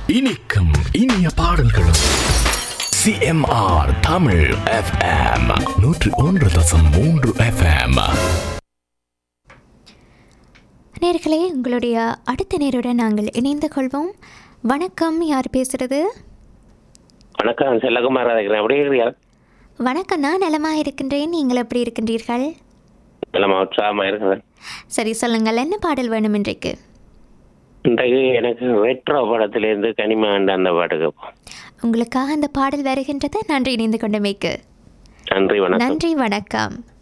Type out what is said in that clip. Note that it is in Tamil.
இனிக்கும் இனிய பாடல்களும் சிஎம்ஆர் தமிழ் எஃப்எம் நூற்று ஒன்று தசம் மூன்று எஃப்எம் நேர்களே உங்களுடைய அடுத்த நேருடன் நாங்கள் இணைந்து கொள்வோம் வணக்கம் யார் பேசுறது வணக்கம் செல்லகுமார் இருக்கிறேன் எப்படி இருக்கிறீங்க வணக்கம் நான் நலமாக இருக்கின்றேன் நீங்கள் எப்படி இருக்கின்றீர்கள் நல்லமா உற்சாகமாக இருக்கிறேன் சரி சொல்லுங்கள் என்ன பாடல் வேணும் இன்றைக்கு இன்றைக்கு எனக்கு ரெட்ரோ படத்திலேருந்து கனிமாண்ட அந்த பாட்டு கேட்போம் உங்களுக்காக அந்த பாடல் வருகின்றது நன்றி இணைந்து கொண்டமைக்கு நன்றி வணக்கம் நன்றி வணக்கம்